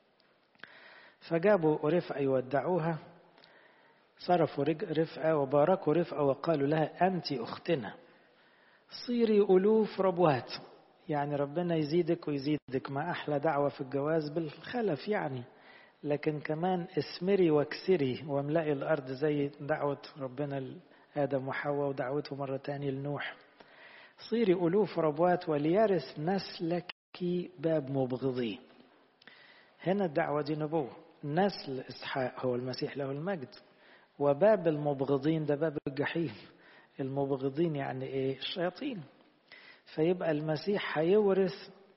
فجابوا رفقة يودعوها صرفوا رفقة وباركوا رفقة وقالوا لها أنت أختنا صيري ألوف ربوات يعني ربنا يزيدك ويزيدك ما أحلى دعوة في الجواز بالخلف يعني لكن كمان اسمري واكسري واملئي الأرض زي دعوة ربنا آدم وحواء ودعوته مرة تانية لنوح صيري ألوف ربوات وليرث نسلك باب مبغضي هنا الدعوة دي نبوة نسل إسحاق هو المسيح له المجد وباب المبغضين ده باب الجحيم المبغضين يعني إيه الشياطين فيبقى المسيح هيورث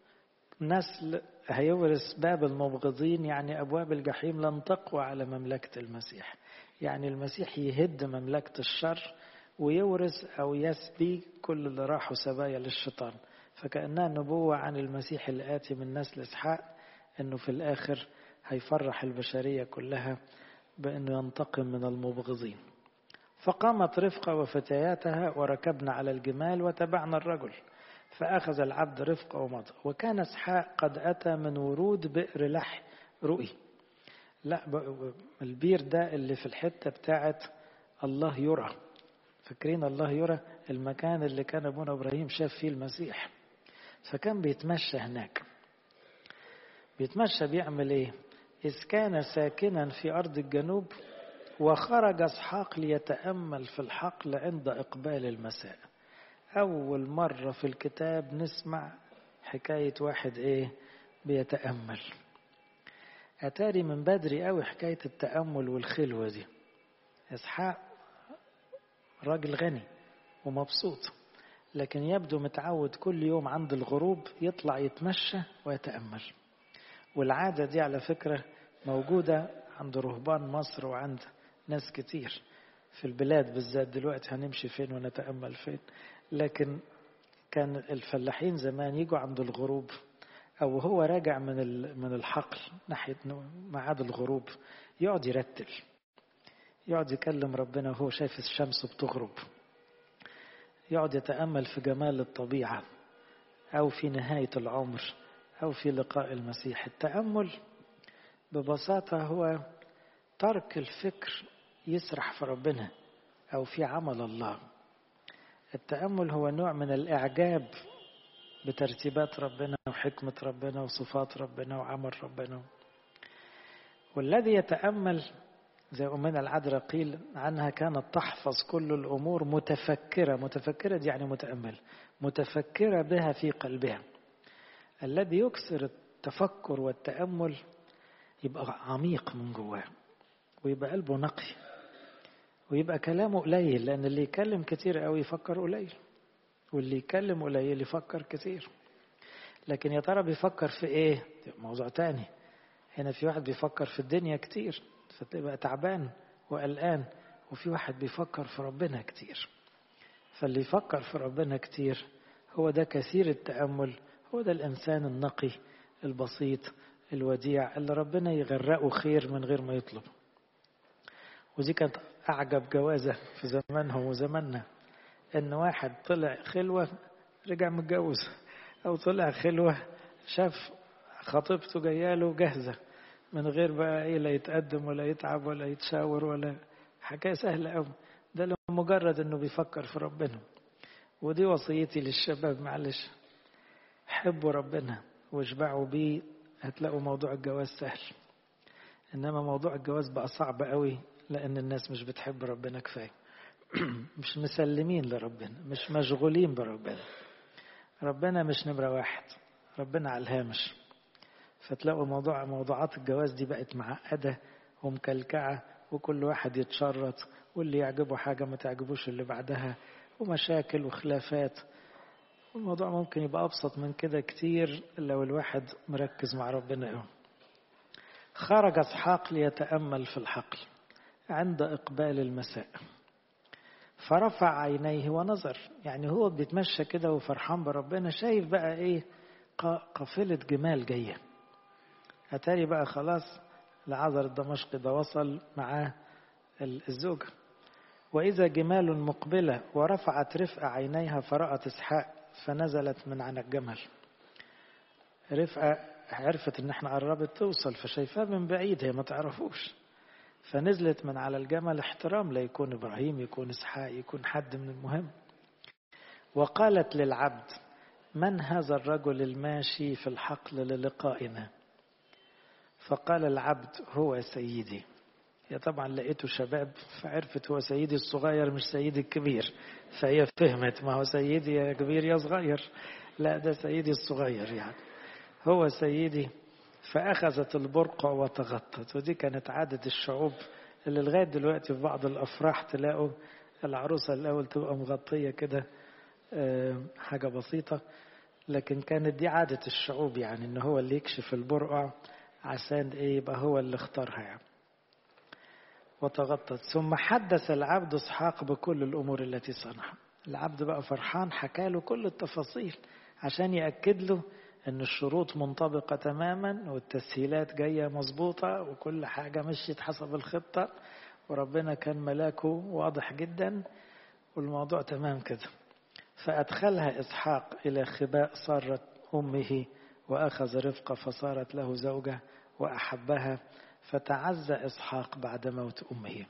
نسل هيورث باب المبغضين يعني أبواب الجحيم لن تقوى على مملكة المسيح يعني المسيح يهد مملكة الشر ويورث أو يسبي كل اللي راحوا سبايا للشيطان فكأنها نبوة عن المسيح الآتي من نسل إسحاق أنه في الآخر هيفرح البشرية كلها بأنه ينتقم من المبغضين فقامت رفقة وفتياتها وركبنا على الجمال وتبعنا الرجل فأخذ العبد رفقة ومضى وكان اسحاق قد أتى من ورود بئر لحي رؤي لا البير ده اللي في الحتة بتاعت الله يرى فاكرين الله يرى المكان اللي كان ابونا ابراهيم شاف فيه المسيح فكان بيتمشى هناك بيتمشى بيعمل ايه إذ كان ساكنا في أرض الجنوب وخرج اسحاق ليتأمل في الحقل عند إقبال المساء أول مرة في الكتاب نسمع حكاية واحد إيه بيتأمل أتاري من بدري قوي حكاية التأمل والخلوة دي إسحاق راجل غني ومبسوط لكن يبدو متعود كل يوم عند الغروب يطلع يتمشى ويتأمل والعادة دي على فكرة موجودة عند رهبان مصر وعند ناس كتير في البلاد بالذات دلوقتي هنمشي فين ونتأمل فين لكن كان الفلاحين زمان يجوا عند الغروب أو هو راجع من من الحقل ناحية ميعاد الغروب يقعد يرتل يقعد يكلم ربنا وهو شايف الشمس بتغرب يقعد يتأمل في جمال الطبيعة أو في نهاية العمر أو في لقاء المسيح التأمل ببساطة هو ترك الفكر يسرح في ربنا أو في عمل الله التأمل هو نوع من الإعجاب بترتيبات ربنا وحكمة ربنا وصفات ربنا وعمل ربنا والذي يتأمل زي أمنا العذراء قيل عنها كانت تحفظ كل الأمور متفكرة متفكرة دي يعني متأمل متفكرة بها في قلبها الذي يكسر التفكر والتأمل يبقى عميق من جواه ويبقى قلبه نقي ويبقى كلامه قليل لأن اللي يكلم كتير قوي يفكر قليل واللي يكلم قليل يفكر كتير لكن يا ترى بيفكر في ايه موضوع تاني هنا في واحد بيفكر في الدنيا كتير فتبقى تعبان وقلقان وفي واحد بيفكر في ربنا كتير فاللي يفكر في ربنا كتير هو ده كثير التأمل هو ده الإنسان النقي البسيط الوديع اللي ربنا يغرقه خير من غير ما يطلب ودي كانت أعجب جوازة في زمانهم وزماننا إن واحد طلع خلوة رجع متجوز أو طلع خلوة شاف خطيبته جاياله جاهزة من غير بقى إيه لا يتقدم ولا يتعب ولا يتشاور ولا حكاية سهلة أوي ده لمجرد انه بيفكر في ربنا ودي وصيتي للشباب معلش حبوا ربنا واشبعوا بيه هتلاقوا موضوع الجواز سهل انما موضوع الجواز بقى صعب قوي لان الناس مش بتحب ربنا كفايه مش مسلمين لربنا مش مشغولين بربنا ربنا مش نمرة واحد ربنا على الهامش فتلاقوا موضوع موضوعات الجواز دي بقت معقدة ومكلكعة وكل واحد يتشرط واللي يعجبه حاجة ما تعجبوش اللي بعدها ومشاكل وخلافات والموضوع ممكن يبقى أبسط من كده كتير لو الواحد مركز مع ربنا قوي خرج اسحاق ليتأمل في الحقل عند إقبال المساء فرفع عينيه ونظر يعني هو بيتمشى كده وفرحان بربنا شايف بقى ايه قافلة جمال جاية أتاري بقى خلاص لعذر الدمشقي ده وصل معاه الزوجة وإذا جمال مقبلة ورفعت رفقة عينيها فرأت إسحاق فنزلت من عن الجمل رفقة عرفت إن إحنا قربت توصل فشايفاه من بعيد هي ما تعرفوش فنزلت من على الجمل احترام لا يكون إبراهيم يكون إسحاق يكون حد من المهم وقالت للعبد من هذا الرجل الماشي في الحقل للقائنا فقال العبد هو سيدي هي طبعا لقيته شباب فعرفت هو سيدي الصغير مش سيدي الكبير فهي فهمت ما هو سيدي يا كبير يا صغير لا ده سيدي الصغير يعني هو سيدي فأخذت البرقع وتغطت ودي كانت عادة الشعوب اللي لغاية دلوقتي في بعض الأفراح تلاقوا العروسة الأول تبقى مغطية كده حاجة بسيطة لكن كانت دي عادة الشعوب يعني إن هو اللي يكشف البرقع عشان إيه يبقى هو اللي اختارها يعني وتغطت ثم حدث العبد اسحاق بكل الامور التي صنعها العبد بقى فرحان حكى له كل التفاصيل عشان ياكد له ان الشروط منطبقه تماما والتسهيلات جايه مظبوطه وكل حاجه مشيت حسب الخطه وربنا كان ملاكه واضح جدا والموضوع تمام كده فادخلها اسحاق الى خباء ساره امه واخذ رفقه فصارت له زوجه واحبها فتعزى إسحاق بعد موت أمه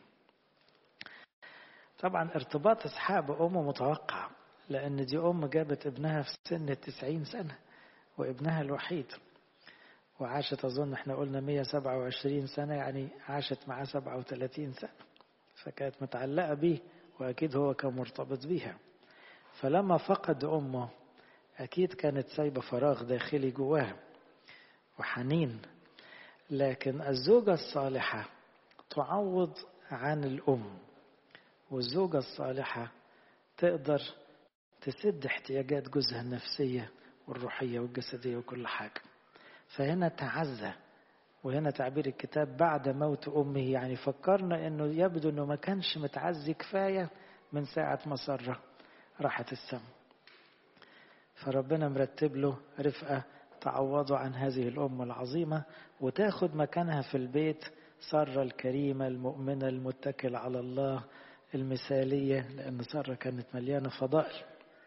طبعا ارتباط إسحاق بأمه متوقع لأن دي أم جابت ابنها في سن التسعين سنة وابنها الوحيد وعاشت أظن احنا قلنا 127 سنة يعني عاشت معاه 37 سنة فكانت متعلقة بيه وأكيد هو كان مرتبط بيها فلما فقد أمه أكيد كانت سايبة فراغ داخلي جواها وحنين لكن الزوجة الصالحة تعوض عن الأم والزوجة الصالحة تقدر تسد احتياجات جوزها النفسية والروحية والجسدية وكل حاجة فهنا تعزى وهنا تعبير الكتاب بعد موت أمه يعني فكرنا أنه يبدو أنه ما كانش متعزي كفاية من ساعة ما سرة راحت السم فربنا مرتب له رفقة تعوضوا عن هذه الأم العظيمة وتاخد مكانها في البيت سارة الكريمة المؤمنة المتكل على الله المثالية لأن سارة كانت مليانة فضائل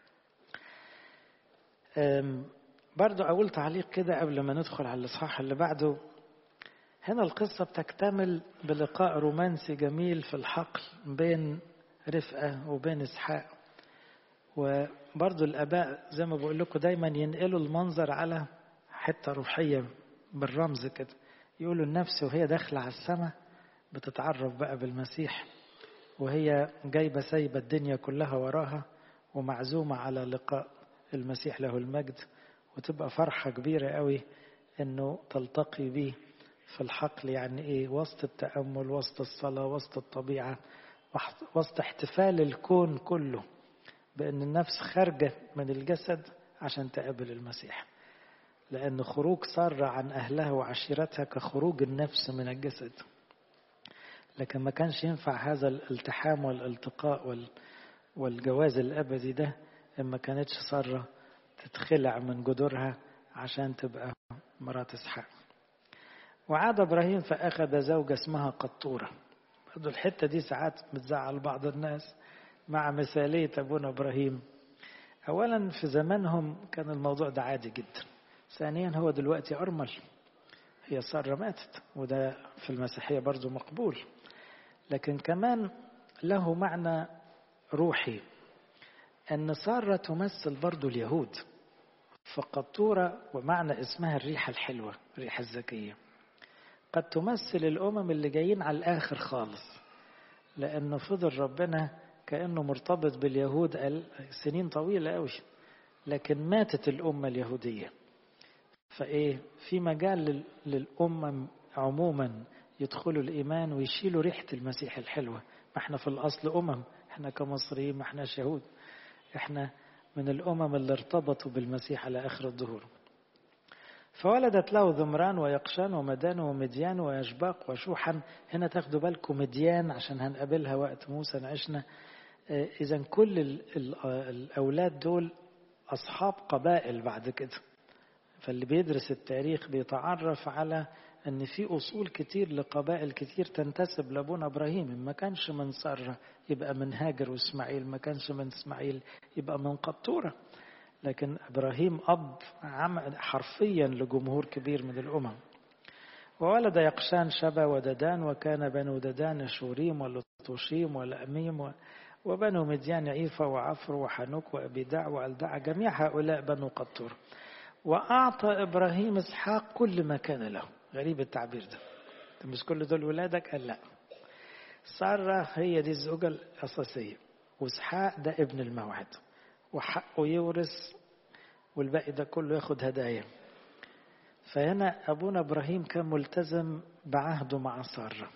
برضو أقول تعليق كده قبل ما ندخل على الإصحاح اللي بعده هنا القصة بتكتمل بلقاء رومانسي جميل في الحقل بين رفقة وبين إسحاق وبرضو الآباء زي ما بقول لكم دايما ينقلوا المنظر على حتة روحية بالرمز كده يقولوا النفس وهي داخلة على السماء بتتعرف بقى بالمسيح وهي جايبة سايبة الدنيا كلها وراها ومعزومة على لقاء المسيح له المجد وتبقى فرحة كبيرة قوي انه تلتقي بيه في الحقل يعني ايه وسط التأمل وسط الصلاة وسط الطبيعة وسط احتفال الكون كله بأن النفس خارجة من الجسد عشان تقابل المسيح لأن خروج سارة عن أهلها وعشيرتها كخروج النفس من الجسد لكن ما كانش ينفع هذا الالتحام والالتقاء والجواز الأبدي ده إما كانتش سارة تتخلع من جذورها عشان تبقى مرات إسحاق وعاد إبراهيم فأخذ زوجة اسمها قطورة برضو الحتة دي ساعات بتزعل بعض الناس مع مثالية أبونا إبراهيم أولا في زمانهم كان الموضوع ده عادي جدا ثانيا هو دلوقتي أرمل هي سارة ماتت وده في المسيحية برضو مقبول لكن كمان له معنى روحي أن سارة تمثل برضو اليهود فقطورة ومعنى اسمها الريحة الحلوة الريحة الزكية قد تمثل الأمم اللي جايين على الآخر خالص لأنه فضل ربنا كأنه مرتبط باليهود سنين طويلة قوي لكن ماتت الأمة اليهودية فإيه في مجال للأمم عموما يدخلوا الإيمان ويشيلوا ريحة المسيح الحلوة ما احنا في الأصل أمم احنا كمصريين ما احناش يهود احنا من الأمم اللي ارتبطوا بالمسيح على آخر الظهور فولدت له ذمران ويقشان ومدان ومديان ويشباق وشوحا هنا تاخدوا بالكم مديان عشان هنقابلها وقت موسى نعشنا إذا كل الأولاد دول أصحاب قبائل بعد كده فاللي بيدرس التاريخ بيتعرف على ان في اصول كتير لقبائل كتير تنتسب لابونا ابراهيم ما كانش من ساره يبقى من هاجر واسماعيل ما كانش من اسماعيل يبقى من قطوره لكن ابراهيم اب حرفيا لجمهور كبير من الامم وولد يقشان شبا وددان وكان بنو ددان شوريم ولطوشيم ولأميم وبنو مديان عيفة وعفر وحنوك وأبيدع وألدع جميع هؤلاء بنو قطور وأعطى إبراهيم إسحاق كل ما كان له غريب التعبير ده مش كل دول ولادك قال لا سارة هي دي الزوجة الأساسية وإسحاق ده ابن الموعد وحقه يورث والباقي ده كله ياخد هدايا فهنا أبونا إبراهيم كان ملتزم بعهده مع سارة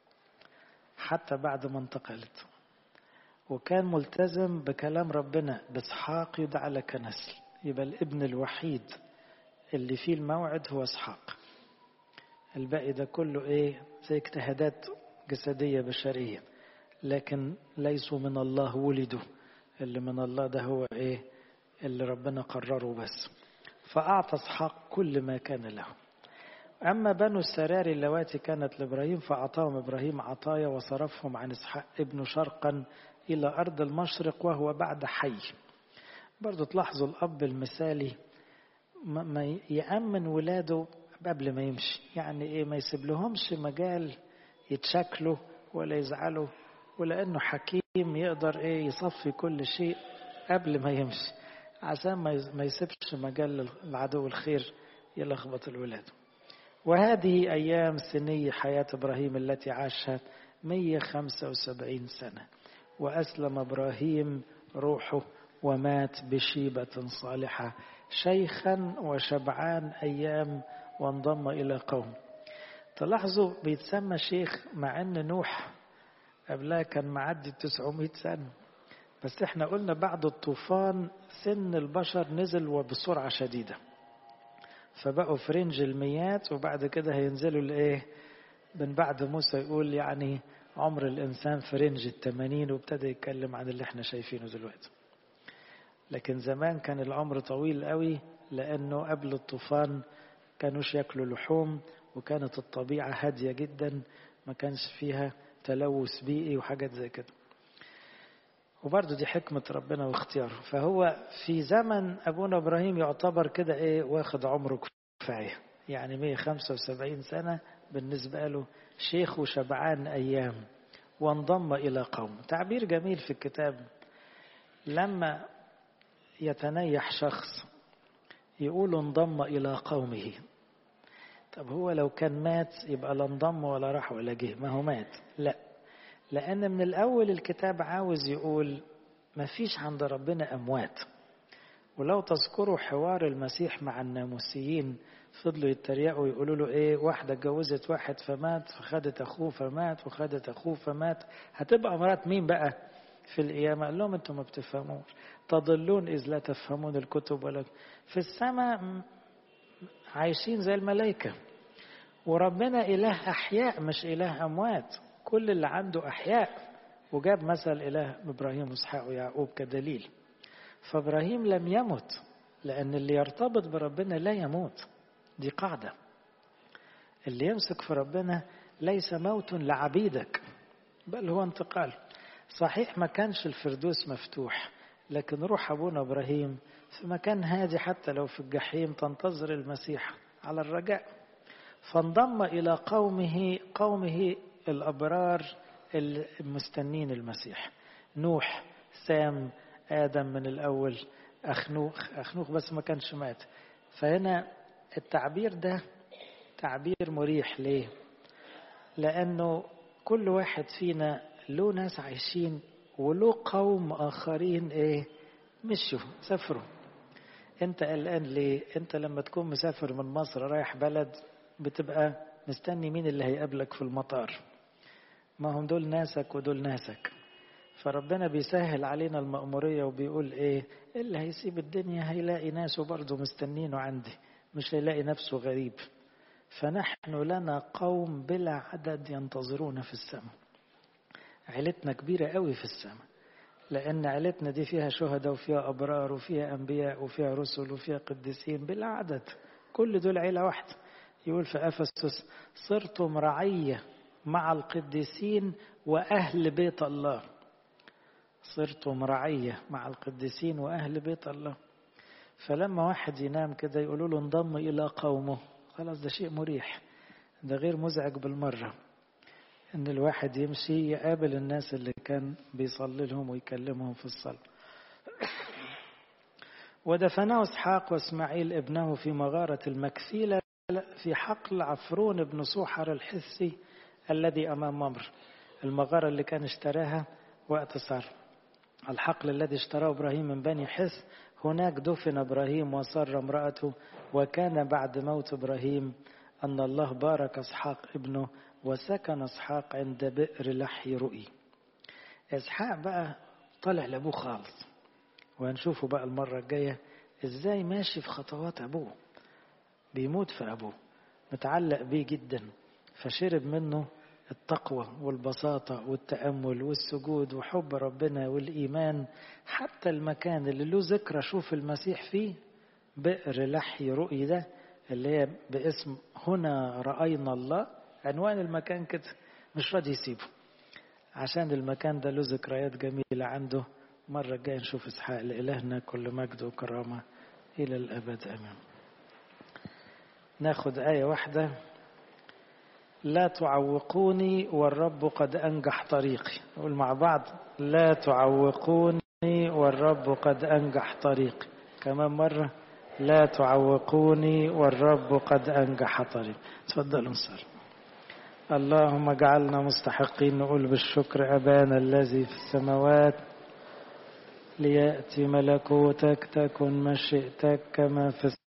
حتى بعد ما انتقلت وكان ملتزم بكلام ربنا بإسحاق يدعى لك نسل يبقى الابن الوحيد اللي فيه الموعد هو إسحاق الباقي ده كله إيه زي اجتهادات جسدية بشرية لكن ليسوا من الله ولدوا اللي من الله ده هو إيه اللي ربنا قرره بس فأعطى إسحاق كل ما كان له أما بنو السراري اللواتي كانت لإبراهيم فأعطاهم إبراهيم عطايا وصرفهم عن إسحاق ابنه شرقا إلى أرض المشرق وهو بعد حي برضو تلاحظوا الأب المثالي ما يأمن ولاده قبل ما يمشي يعني إيه ما يسيب لهمش مجال يتشكلوا ولا يزعلوا ولأنه حكيم يقدر إيه يصفي كل شيء قبل ما يمشي عشان ما يسيبش مجال العدو الخير يلخبط الولاد وهذه أيام سني حياة إبراهيم التي عاشها 175 سنة وأسلم إبراهيم روحه ومات بشيبة صالحة شيخا وشبعان أيام وانضم إلى قوم تلاحظوا بيتسمى شيخ مع أن نوح قبلها كان معدي 900 سنة بس احنا قلنا بعد الطوفان سن البشر نزل وبسرعة شديدة فبقوا في رينج الميات وبعد كده هينزلوا لايه من بعد موسى يقول يعني عمر الإنسان في رينج التمانين وابتدى يتكلم عن اللي احنا شايفينه دلوقتي لكن زمان كان العمر طويل قوي لأنه قبل الطوفان كانوش ياكلوا لحوم وكانت الطبيعة هادية جدا ما كانش فيها تلوث بيئي وحاجات زي كده وبرضه دي حكمة ربنا واختياره فهو في زمن أبونا إبراهيم يعتبر كده إيه واخد عمره كفاية يعني 175 سنة بالنسبة له شيخ وشبعان أيام وانضم إلى قوم تعبير جميل في الكتاب لما يتنيح شخص يقول انضم إلى قومه طب هو لو كان مات يبقى لا انضم ولا راح ولا جه ما هو مات لا لأن من الأول الكتاب عاوز يقول ما فيش عند ربنا أموات ولو تذكروا حوار المسيح مع الناموسيين فضلوا يتريقوا ويقولوا له ايه واحدة اتجوزت واحد فمات فخدت اخوه فمات وخدت اخوه فمات هتبقى مرات مين بقى في القيامة قال لهم انتم ما بتفهموش تضلون إذ لا تفهمون الكتب ولا في السماء عايشين زي الملائكة وربنا إله أحياء مش إله أموات كل اللي عنده أحياء وجاب مثل إله إبراهيم وإسحاق ويعقوب كدليل فإبراهيم لم يمت لأن اللي يرتبط بربنا لا يموت دي قاعدة اللي يمسك في ربنا ليس موت لعبيدك بل هو انتقال صحيح ما كانش الفردوس مفتوح لكن روح أبونا إبراهيم في مكان هادي حتى لو في الجحيم تنتظر المسيح على الرجاء فانضم إلى قومه قومه الأبرار المستنين المسيح نوح سام آدم من الأول أخنوخ أخنوخ بس ما كانش مات فهنا التعبير ده تعبير مريح ليه لأنه كل واحد فينا له ناس عايشين وله قوم آخرين إيه مشوا سافروا أنت قلقان ليه أنت لما تكون مسافر من مصر رايح بلد بتبقى مستني مين اللي هيقابلك في المطار ما هم دول ناسك ودول ناسك فربنا بيسهل علينا المأمورية وبيقول ايه اللي هيسيب الدنيا هيلاقي ناسه برضه مستنينه عندي مش هيلاقي نفسه غريب فنحن لنا قوم بلا عدد ينتظرون في السماء عيلتنا كبيرة قوي في السماء لأن عيلتنا دي فيها شهداء وفيها أبرار وفيها أنبياء وفيها رسل وفيها قديسين بلا عدد كل دول عيلة واحدة يقول في أفسس صرتم رعية مع القديسين وأهل بيت الله صرتم رعية مع القديسين وأهل بيت الله فلما واحد ينام كده يقولوا له انضم إلى قومه خلاص ده شيء مريح ده غير مزعج بالمرة إن الواحد يمشي يقابل الناس اللي كان بيصلي لهم ويكلمهم في الصلاة ودفنه إسحاق وإسماعيل ابنه في مغارة المكسيلة في حقل عفرون بن صوحر الحسي الذي أمام ممر المغارة اللي كان اشتراها وقت صار الحقل الذي اشتراه إبراهيم من بني حس هناك دفن إبراهيم وصر امرأته وكان بعد موت إبراهيم أن الله بارك إسحاق ابنه وسكن إسحاق عند بئر لحي رؤي إسحاق بقى طلع لأبوه خالص وهنشوفه بقى المرة الجاية إزاي ماشي في خطوات أبوه بيموت في أبوه متعلق بيه جدا فشرب منه التقوى والبساطة والتأمل والسجود وحب ربنا والإيمان حتى المكان اللي له ذكرى شوف المسيح فيه بئر لحي رؤي ده اللي هي باسم هنا رأينا الله عنوان المكان كده مش راضي يسيبه عشان المكان ده له ذكريات جميلة عنده مرة الجاية نشوف إسحاق لإلهنا كل مجد وكرامة إلى الأبد آمين ناخد آية واحدة لا تعوقوني والرب قد أنجح طريقي نقول مع بعض لا تعوقوني والرب قد أنجح طريقي كمان مرة لا تعوقوني والرب قد أنجح طريقي تفضلوا نصلي اللهم اجعلنا مستحقين نقول بالشكر أبانا الذي في السماوات ليأتي ملكوتك تكن مشيئتك كما في